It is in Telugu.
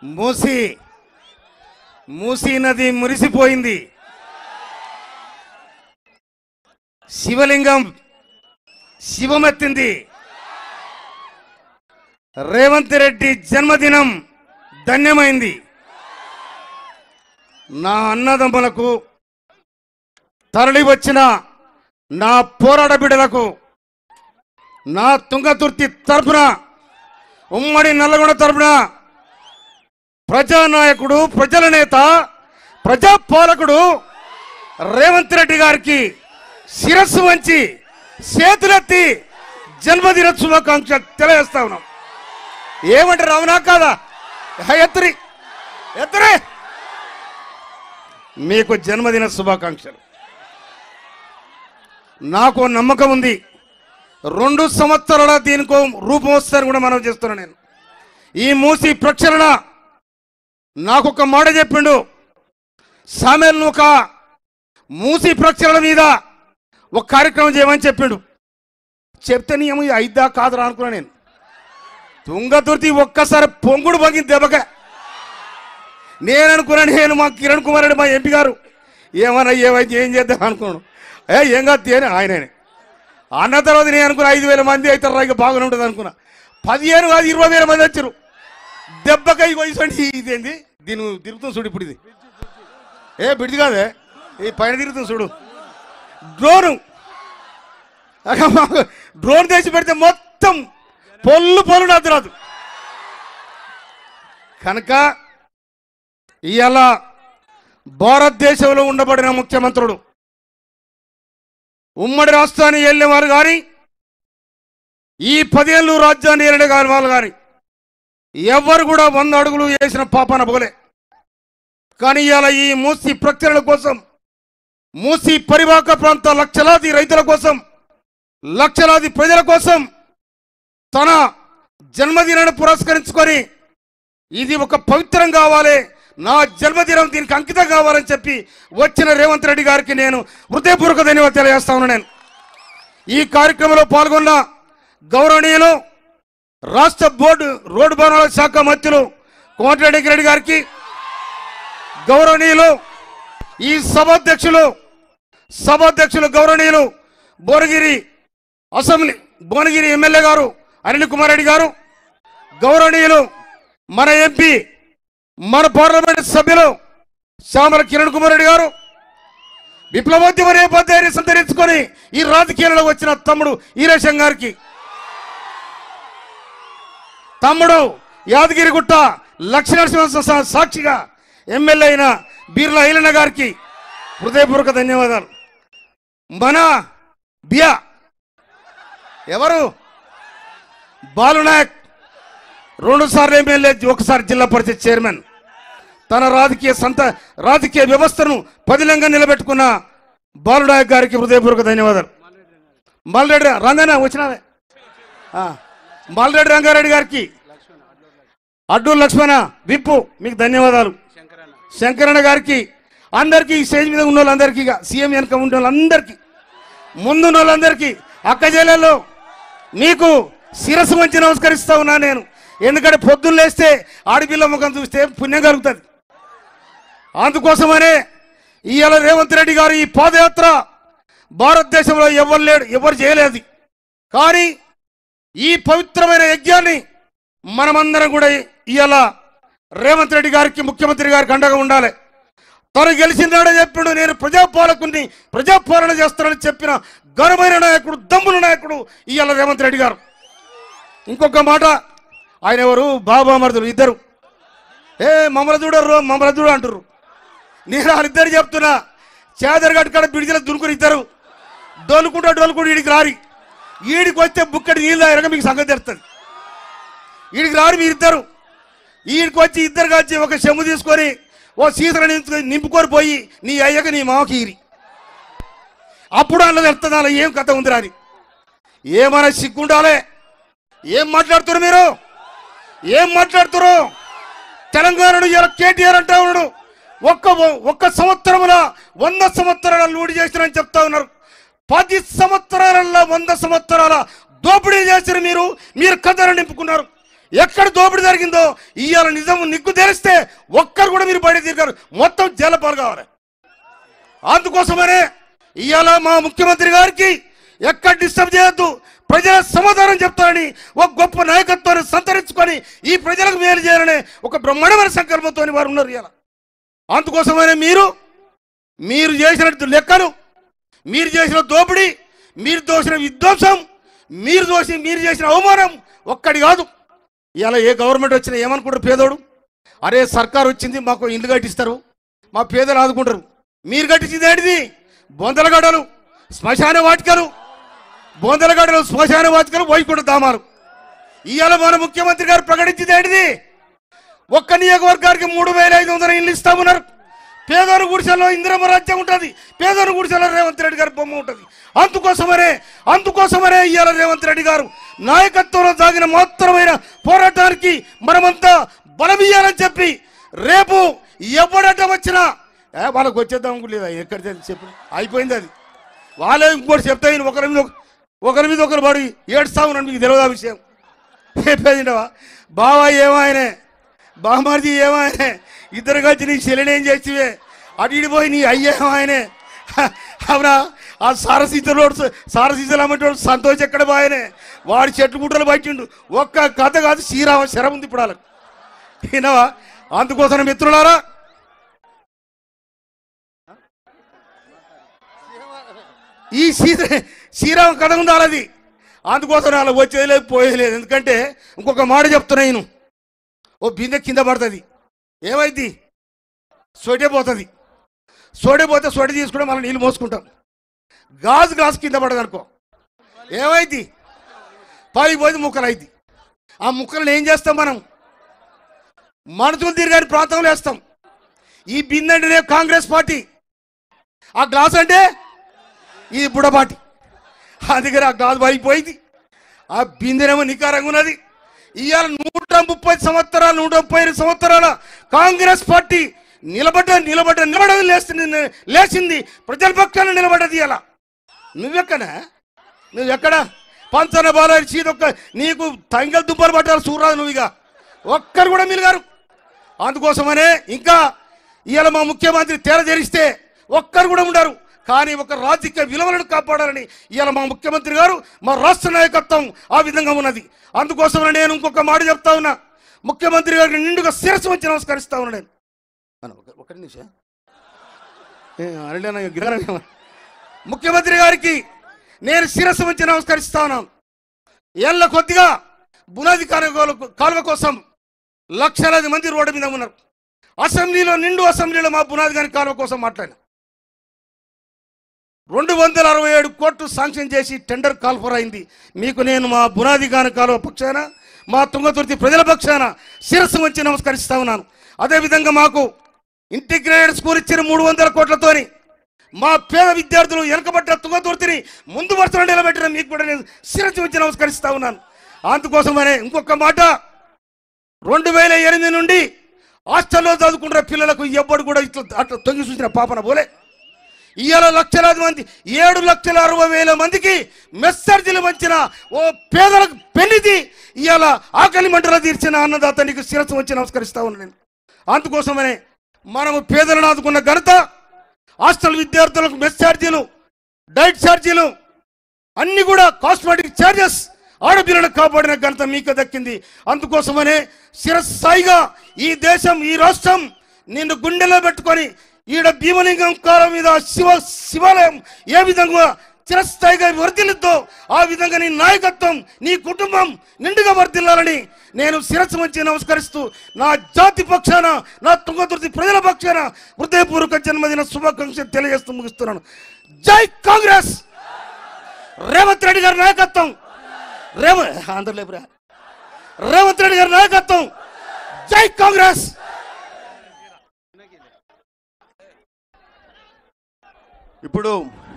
మూసి మూసీ నది మురిసిపోయింది శివలింగం శివమెత్తింది రేవంత్ రెడ్డి జన్మదినం ధన్యమైంది నా అన్నదమ్ములకు తరలి వచ్చిన నా పోరాట బిడ్డలకు నా తుంగతుర్తి తరపున ఉమ్మడి నల్లగొండ తరపున ప్రజానాయకుడు ప్రజల నేత ప్రజాపాలకుడు రేవంత్ రెడ్డి గారికి శిరస్సు వంచి చేతులెత్తి జన్మదిన శుభాకాంక్ష తెలియజేస్తా ఉన్నాం ఏమంటారు అవునా కాదా హే, ఎత్తురి ఎత్తురే మీకు జన్మదిన శుభాకాంక్షలు నాకు నమ్మకం ఉంది రెండు సంవత్సరాల దీనికో రూపం వస్తారని కూడా మనం చేస్తున్నాను నేను ఈ మూసి ప్రక్షరణ నాకు ఒక మాట చెప్పిండు సామెల్ను ఒక మూసి ప్రక్షరణ మీద ఒక కార్యక్రమం చేయమని చెప్పిండు చెప్తే నీ ఏమో అయిద్దా కాదురా అనుకున్నా నేను తుంగతుర్తి ఒక్కసారి పొంగుడు పగింది దెబ్బక నేను అనుకున్నా నేను మా కిరణ్ కుమార్ రెడ్డి మా ఎంపీ గారు ఏమన్నా ఏమైతే ఏం చేద్దాం అనుకున్నాను ఏ ఏం కాదు తేనే ఆయననే అన్న తర్వాత నేను అనుకున్నా ఐదు వేల మంది అవుతారు ఇక బాగానే ఉంటుంది అనుకున్నా పదిహేను కాదు ఇరవై వేల మంది వచ్చారు దెబ్బకై వయసు ఇదేంది దీని తిరుగుతుంది చూడు ఇప్పుడు ఇది ఏ బిడిది కాదే ఈ పైన తిరుగుతుంది చూడు డ్రోను డ్రోన్ తెచ్చి పెడితే మొత్తం పొల్లు పొల్లు నద్దరాదు కనుక ఇవాళ భారతదేశంలో ఉండబడిన ముఖ్యమంత్రుడు ఉమ్మడి రాష్ట్రాన్ని వెళ్ళేవారు కానీ ఈ పదేళ్ళు రాజ్యాన్ని ఏలిన కాని వాళ్ళు కానీ ఎవరు కూడా వంద అడుగులు వేసిన పాపన పోలే కానీ ఇవాళ ఈ మూసి ప్రక్రియల కోసం మూసి పరివాహక ప్రాంత లక్షలాది రైతుల కోసం లక్షలాది ప్రజల కోసం తన జన్మదినాన్ని పురస్కరించుకొని ఇది ఒక పవిత్రం కావాలి నా జన్మదినం దీనికి అంకితం కావాలని చెప్పి వచ్చిన రేవంత్ రెడ్డి గారికి నేను హృదయపూర్వక ధన్యవాదాలు తెలియజేస్తా ఉన్నాను నేను ఈ కార్యక్రమంలో పాల్గొన్న గౌరవనీయులు రాష్ట్ర బోర్డు రోడ్డు భవనాల శాఖ మంత్రులు కోమటిరెడ్డి రెడ్డి గారికి గౌరవనీయులు ఈ సభాధ్యక్షులు సభాధ్యక్షులు గౌరవనీయులు భువనగిరి అసెంబ్లీ భువనగిరి ఎమ్మెల్యే గారు అనిల్ కుమార్ రెడ్డి గారు గౌరవనీయులు మన ఎంపీ మన పార్లమెంట్ సభ్యులు శ్యామల కిరణ్ కుమార్ రెడ్డి గారు విప్లవోద్యమ నేపథ్యాన్ని సంతరించుకొని ఈ రాజకీయాలలో వచ్చిన తమ్ముడు ఈరేశం గారికి తమ్ముడు యాదగిరిగుట్ట లక్ష్మీనరసింహ సా- సాక్షిగా ఎమ్మెల్యే అయిన బీర్లా ఐలన్న గారికి హృదయపూర్వక ధన్యవాదాలు మన బియా ఎవరు బాలునాయక్ రెండు సార్లు ఎమ్మెల్యే ఒకసారి జిల్లా పరిషత్ చైర్మన్ తన రాజకీయ సంత రాజకీయ వ్యవస్థను పదిలంగా నిలబెట్టుకున్న బాలునాయక్ గారికి హృదయపూర్వక ధన్యవాదాలు మల్రెడ్డి రంగన్న వచ్చినావే ఆ, మల్రెడ్డి రంగారెడ్డి గారికి అడ్డు లక్ష్మణ విప్పు మీకు ధన్యవాదాలు శంకరన్న గారికి అందరికీ ఈ స్టేజ్ మీద ఉన్న వాళ్ళందరికీ ఇక సీఎం వెనక ఉన్న వాళ్ళందరికీ ముందున్న వాళ్ళందరికీ అక్క జిల్లాలో మీకు శిరస్సు మంచి నమస్కరిస్తా ఉన్నా నేను ఎందుకంటే పొద్దున్న లేస్తే ఆడపిల్ల ముఖం చూస్తే పుణ్యం కలుగుతుంది అందుకోసమనే ఇవాళ రేవంత్ రెడ్డి గారు ఈ పాదయాత్ర భారతదేశంలో ఎవరు లేడు ఎవరు చేయలేదు కానీ ఈ పవిత్రమైన యజ్ఞాన్ని మనమందరం కూడా ఇవాళ రేవంత్ రెడ్డి గారికి ముఖ్యమంత్రి గారికి అండగా ఉండాలి తను గెలిచిందాడే చెప్పిండు నేను ప్రజాపాలకుని ప్రజాపాలన చేస్తానని చెప్పిన ఘనమైన నాయకుడు దమ్ముల నాయకుడు ఇవాళ రేవంత్ రెడ్డి గారు ఇంకొక మాట ఆయన ఎవరు బాబా మరుదులు ఇద్దరు ఏ మమ్మల చూడరు మమ్మల చూడ అంటారు నేను వాళ్ళిద్దరు చెప్తున్నా చేదర్ గట్టు కాడ బిడిచిన దునుకుని ఇద్దరు డోలుకుంటా డోలుకుంటూ ఈడికి రారి ఈడికి వస్తే బుక్కడి నీళ్ళు తాగక మీకు సంగతి తెరుతుంది ఈడికి రారు మీరిద్దరు ఈడికి వచ్చి ఇద్దరు కలిసి ఒక చెమ్ము తీసుకొని ఓ సీసన నింపుకొని నింపుకొని పోయి నీ అయ్యక నీ మామకి ఈరి అప్పుడు అన్నది వెళ్తుంది అలా ఏం కథ ఉంది రాని ఏమైనా సిగ్గుండాలే ఏం మాట్లాడుతున్నారు మీరు ఏం మాట్లాడుతున్నారు తెలంగాణను ఇలా కేటీఆర్ అంటా ఉన్నాడు ఒక్క ఒక్క సంవత్సరముల వంద సంవత్సరాల లూడి చేసిరని చెప్తా ఉన్నారు పది సంవత్సరాలలో వంద సంవత్సరాల దోపిడీ చేసిన మీరు మీరు కథను నింపుకున్నారు ఎక్కడ దోపిడీ జరిగిందో ఇవాళ నిజం నిగ్గు తెలిస్తే ఒక్కరు కూడా మీరు బయట తిరిగారు మొత్తం జలపాలు కావాలి అందుకోసమనే ఇవాళ మా ముఖ్యమంత్రి గారికి ఎక్కడ డిస్టర్బ్ చేయొద్దు ప్రజల సమాధానం చెప్తారని ఒక గొప్ప నాయకత్వాన్ని సంతరించుకొని ఈ ప్రజలకు మేలు చేయాలనే ఒక బ్రహ్మాండమైన సంకల్పంతో వారు ఉన్నారు ఇవాళ అందుకోసమనే మీరు మీరు చేసిన లెక్కలు మీరు చేసిన దోపిడీ మీరు దోసిన విధ్వంసం మీరు దోసి మీరు చేసిన అవమానం ఒక్కడి కాదు ఇలా ఏ గవర్నమెంట్ వచ్చినా ఏమనుకుంటారు పేదోడు అరే సర్కార్ వచ్చింది మాకు ఇల్లు కట్టిస్తారు మా పేదలు ఆదుకుంటారు మీరు కట్టించింది ఏంటిది బొందలగడలు శ్మశాన వాటికలు బొందలగడలు శ్మశాన వాటికలు వైకుంఠ ధామాలు ఇవాళ మన ముఖ్యమంత్రి గారు ప్రకటించింది ఏంటిది ఒక్క నియోజకవర్గానికి మూడు వేల ఐదు వందల ఇల్లు ఇస్తామన్నారు పేదోరు గుడిసెలో ఇందిరమ్మ రాజ్యం ఉంటుంది పేదోరు గుడిసెలో రేవంత్ రెడ్డి గారి బొమ్మ ఉంటుంది అందుకోసమనే అందుకోసమనే ఇవాళ రేవంత్ రెడ్డి గారు నాయకత్వంలో సాగిన మహత్తరమైన పోరాటానికి మనమంతా బలమియ్యాలని చెప్పి రేపు ఎవడట వచ్చినా ఏ, వాళ్ళకి వచ్చేద్దాం లేదా ఎక్కడ చెప్పి అయిపోయింది అది వాళ్ళే ఇంకోటి చెప్తా ఈయన ఒకరి మీద ఒక- ఒకరి మీద ఒకరు పడి ఏడుస్తా ఉన్నాను మీకు తెలియదు ఆ విషయం చెప్పేదింటవా బావా ఏమాయనే బామార్జీ ఏమాయనే ఇద్దరు కలిసి నీ చెల్లెని ఏం చేసివే అటు ఇటు పోయి నీ అయ్యేమాయనే అవునా ఆ సారసీతలో సారసీతలు అమ్మటోడు సంతోష్ ఎక్కడ బాయనే వాడి చెట్లు గుట్టలు బయటిండు ఒక్క కథ కాదు శ్రీరామ శరం ఉంది ఇప్పుడు వాళ్ళకి వినవా అందుకోసం మిత్రులారా ఈ సీత శ్రీరామ కథ ఉండాలి అది అందుకోసం అలా వచ్చేది లేదు పోయేది లేదు ఎందుకంటే ఇంకొక మాట చెప్తున్నా నేను ఓ బిందె కింద పడుతుంది ఏమైంది సొడే పోతుంది సొడే పోతే సొడి తీసుకుంటే మళ్ళీ నీళ్ళు మోసుకుంటాం గాజు గ్లాస్ కింద పడదు అనుకో ఏమైంది పైకి పోయి ముక్కలు అయింది ఆ ముక్కలను ఏం చేస్తాం మనం మనుషులు తిరిగాని ప్రాంతంలో వేస్తాం ఈ బిందె అంటే రేపు కాంగ్రెస్ పార్టీ ఆ గ్లాస్ అంటే ఈ బుడబాటి అందుకని ఆ గాజు అయిపోయింది ఆ బిందెనేమో నికారంగా ఉన్నది ఇవాళ నూట ముప్పై సంవత్సరాలు నూట ముప్పై ఐదు సంవత్సరాల కాంగ్రెస్ పార్టీ నిలబడ్డ నిలబడ్డ నిలబడది లేస్తుంది లేచింది ప్రజల పక్షాన నిలబడ్డది ఇలా నువ్వెక్కడా నువ్వెక్కడ పంచన బాలాజీ చీదొక్క నీకు తంగల్ దుంపలు పట్టాలి చూడరాదు నువ్వు ఇక ఒక్కరు కూడా మిలిగారు అందుకోసమనే ఇంకా ఇవాళ మా ముఖ్యమంత్రి తెర తెరిస్తే ఒక్కరు కూడా ఉండరు కానీ ఒక రాజకీయ విలువలను కాపాడాలని ఇవాళ మా ముఖ్యమంత్రి గారు మా రాష్ట్ర నాయకత్వం ఆ విధంగా ఉన్నది అందుకోసమనే నేను ఇంకొక మాట చెప్తా ఉన్నా ముఖ్యమంత్రి గారికి నిండుగా శిరస్సు వచ్చి నమస్కరిస్తా ఉన్నా నేను అన్న, ఒక- ఒక నిమిషం ఏ, అరలేనా, గిరానా? ముఖ్యమంత్రి గారికి నేను శిరస్సు వచ్చి నమస్కరిస్తా ఉన్నాను ఏళ్ళ కొద్దిగా బునాది కాలువ కాలువ కోసం లక్షలాది మంది రోడ్డు మీద ఉన్నారు అసెంబ్లీలో నిండు అసెంబ్లీలో మా బునాది గారి కాలువ కోసం మాట్లాడిన రెండు వందల అరవై ఏడు కోట్లు శాంక్షన్ చేసి టెండర్ కాల్ఫర్ అయింది మీకు నేను మా బునాది గాని కాలువ పక్షాన మా తుంగతుర్తి ప్రజల పక్షాన శిరస్సు వచ్చి నమస్కరిస్తా ఉన్నాను అదేవిధంగా మాకు ఇంటిగ్రేటెడ్ స్కూల్ ఇచ్చిన మూడు వందల కోట్లతోని మా పేద విద్యార్థులు వెనకబడ్డ తుంగతుర్తిని ముందు వరుసలో నిలబెట్టిన మీకు కూడా నేను శిరస్సు వచ్చి నమస్కరిస్తా ఉన్నాను అందుకోసమనే ఇంకొక మాట రెండు వేల ఎనిమిది నుండి హాస్టల్లో చదువుకుంటున్న పిల్లలకు ఎవ్వడు కూడా ఇట్లా అట్లా తొంగి చూసిన పాపన పోలే ఇవాళ లక్షలాది మంది ఏడు లక్షల అరవై వేల మందికి మెస్సర్జీలు వంచిన ఓ పేదలకు పెళ్లిది ఇవాళ ఆకలి మంటలు తీర్చిన అన్నదాత నీకు శిరస్సు వచ్చి నమస్కరిస్తా ఉన్నాను నేను అందుకోసమనే మనము పేదలను ఆదుకున్న ఘనత హాస్టల్ విద్యార్థులకు మెస్ ఛార్జీలు డైట్ ఛార్జీలు అన్ని కూడా కాస్మెటిక్ ఛార్జెస్ ఆడపిల్లలకు కాపాడిన ఘనత మీకు దక్కింది అందుకోసమనే శిరస్థాయిగా ఈ దేశం ఈ రాష్ట్రం నిన్ను గుండెలో పెట్టుకొని ఈడ భీమలింగం కాలం మీద శివ శివాలయం ఏ విధంగా చిరస్థాయిగా వర్ధిల్లుద్దో ఆ విధంగా నీ నాయకత్వం నీ కుటుంబం నిండుగా వర్ధిల్లాలని నేను శిరస్సు వచ్చి నమస్కరిస్తూ నా జాతి పక్షాన నా తుంగతుర్తి ప్రజల పక్షాన హృదయపూర్వక జన్మదిన శుభాకాంక్షలు తెలియజేస్తూ ముగిస్తున్నాను జై కాంగ్రెస్ రేవంత్ రెడ్డి గారి నాయకత్వం రేవ అందరు లేపురా రేవంత్ రెడ్డి గారి నాయకత్వం జై కాంగ్రెస్ ఇప్పుడు